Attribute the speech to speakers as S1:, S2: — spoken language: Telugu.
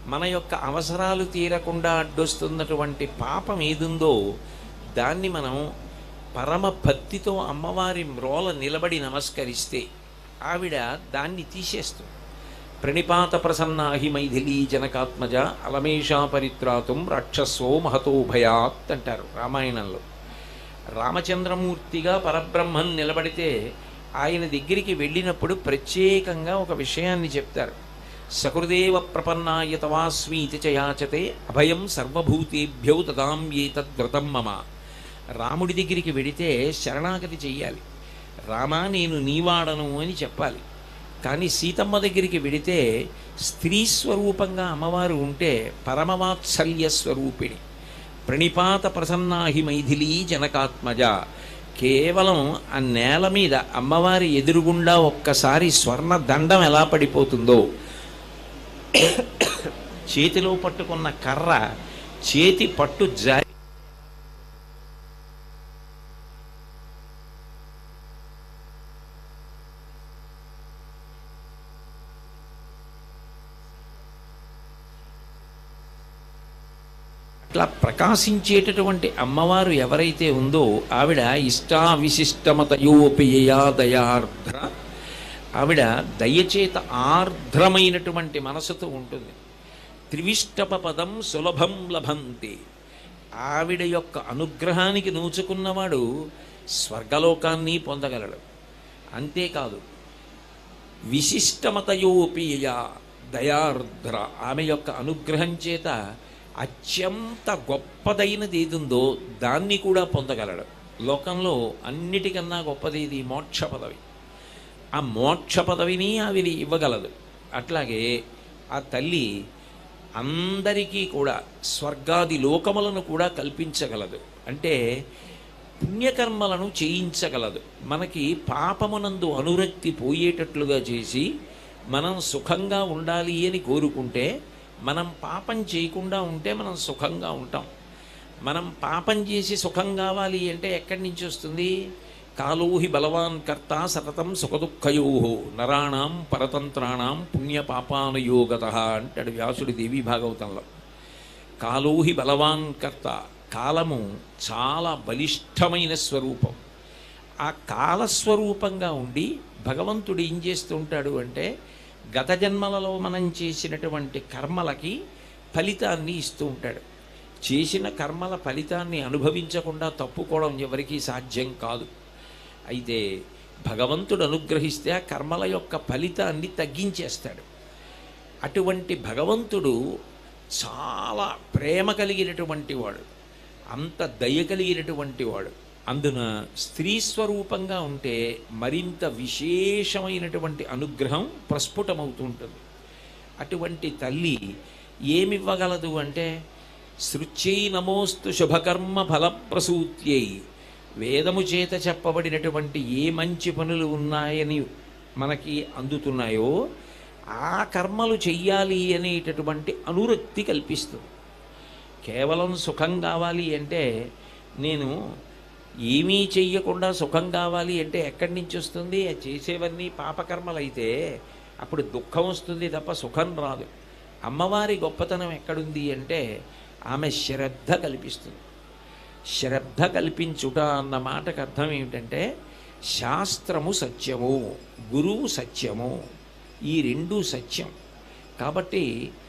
S1: మన యొక్క అవసరాలు తీరకుండా అడ్డొస్తున్నటువంటి పాపం ఏదుందో దాన్ని మనం పరమ భక్తితో అమ్మవారి మ్రోల నిలబడి నమస్కరిస్తే ఆవిడ దాన్ని తీసేస్తుంది ప్రణిపాత ప్రసన్నాహి మైథిలీ జనకాత్మజ అలమేషా పరిత్రాతుం రాక్షస్వో మహతో భయాత్ అంటారు రామాయణంలో రామచంద్రమూర్తిగా పరబ్రహ్మం నిలబడితే ఆయన దగ్గరికి వెళ్ళినప్పుడు ప్రత్యేకంగా ఒక విషయాన్ని చెప్తారు సకృదేవ ప్రపన్నాయ తవాస్మీతి చ యాచతే అభయం సర్వభూతేభ్యో దదాంయేతద్వ్రతం మమ రాముడి దగ్గరికి వెడితే శరణాగతి చెయ్యాలి రామా నేను నీవాడను అని చెప్పాలి కానీ సీతమ్మ దగ్గరికి వెడితే స్త్రీ స్వరూపంగా అమ్మవారు ఉంటే పరమవాత్సల్య స్వరూపిణి ప్రణిపాత ప్రసన్నాహి మైథిలీ జనకాత్మజ కేవలం ఆ నేల మీద అమ్మవారి ఎదురుగుండా ఒక్కసారి స్వర్ణ దండం ఎలా పడిపోతుందో చేతిలో పట్టుకున్న కర్ర చేతి పట్టు జారి అట్లా ప్రకాశించేటటువంటి అమ్మవారు ఎవరైతే ఉందో ఆవిడ ఇష్టా విశిష్టమతయోపయయా దయార్ద్ర ఆవిడ దయచేత ఆర్ద్రమైనటువంటి మనసుతో ఉంటుంది త్రివిష్టప పదం సులభం లభంతి ఆవిడ యొక్క అనుగ్రహానికి నోచుకున్నవాడు స్వర్గలోకాన్ని పొందగలడు అంతేకాదు విశిష్టమతయోపియ దయార్ద్ర ఆమె యొక్క అనుగ్రహం చేత అత్యంత గొప్పదైనది ఏదుందో దాన్ని కూడా పొందగలడు లోకంలో అన్నిటికన్నా గొప్పది ఇది మోక్ష పదవి ఆ మోక్ష పదవిని ఆవిని ఇవ్వగలదు అట్లాగే ఆ తల్లి అందరికీ కూడా స్వర్గాది లోకములను కూడా కల్పించగలదు అంటే పుణ్యకర్మలను చేయించగలదు మనకి పాపమునందు అనురక్తి పోయేటట్లుగా చేసి మనం సుఖంగా ఉండాలి అని కోరుకుంటే మనం పాపం చేయకుండా ఉంటే మనం సుఖంగా ఉంటాం మనం పాపం చేసి సుఖం కావాలి అంటే ఎక్కడి నుంచి వస్తుంది కాలోహి బలవాన్ కర్త సతతం సుఖదుఃఖయో నరాణం పరతంత్రాణం పుణ్యపాపానుయోగత అంటాడు వ్యాసుడి దేవి భాగవతంలో కాలోహి బలవాన్ కర్త కాలము చాలా బలిష్టమైన స్వరూపం ఆ కాలస్వరూపంగా ఉండి భగవంతుడు ఏం చేస్తూ ఉంటాడు అంటే గత జన్మలలో మనం చేసినటువంటి కర్మలకి ఫలితాన్ని ఇస్తూ ఉంటాడు చేసిన కర్మల ఫలితాన్ని అనుభవించకుండా తప్పుకోవడం ఎవరికీ సాధ్యం కాదు అయితే భగవంతుడు అనుగ్రహిస్తే ఆ కర్మల యొక్క ఫలితాన్ని తగ్గించేస్తాడు అటువంటి భగవంతుడు చాలా ప్రేమ కలిగినటువంటి వాడు అంత దయ కలిగినటువంటి వాడు అందున స్త్రీ స్వరూపంగా ఉంటే మరింత విశేషమైనటువంటి అనుగ్రహం ప్రస్ఫుటమవుతూ ఉంటుంది అటువంటి తల్లి ఏమివ్వగలదు అంటే సృత్యై నమోస్తు శుభకర్మ ఫలప్రసూత్యై వేదము చేత చెప్పబడినటువంటి ఏ మంచి పనులు ఉన్నాయని మనకి అందుతున్నాయో ఆ కర్మలు చెయ్యాలి అనేటటువంటి అనురక్తి కల్పిస్తుంది కేవలం సుఖం కావాలి అంటే నేను ఏమీ చెయ్యకుండా సుఖం కావాలి అంటే ఎక్కడి నుంచి వస్తుంది ఆ చేసేవన్నీ పాపకర్మలు అయితే అప్పుడు దుఃఖం వస్తుంది తప్ప సుఖం రాదు అమ్మవారి గొప్పతనం ఎక్కడుంది అంటే ఆమె శ్రద్ధ కల్పిస్తుంది శ్రద్ధ కల్పించుట అన్న మాటకు అర్థం ఏమిటంటే శాస్త్రము సత్యము గురువు సత్యము ఈ రెండు సత్యం కాబట్టి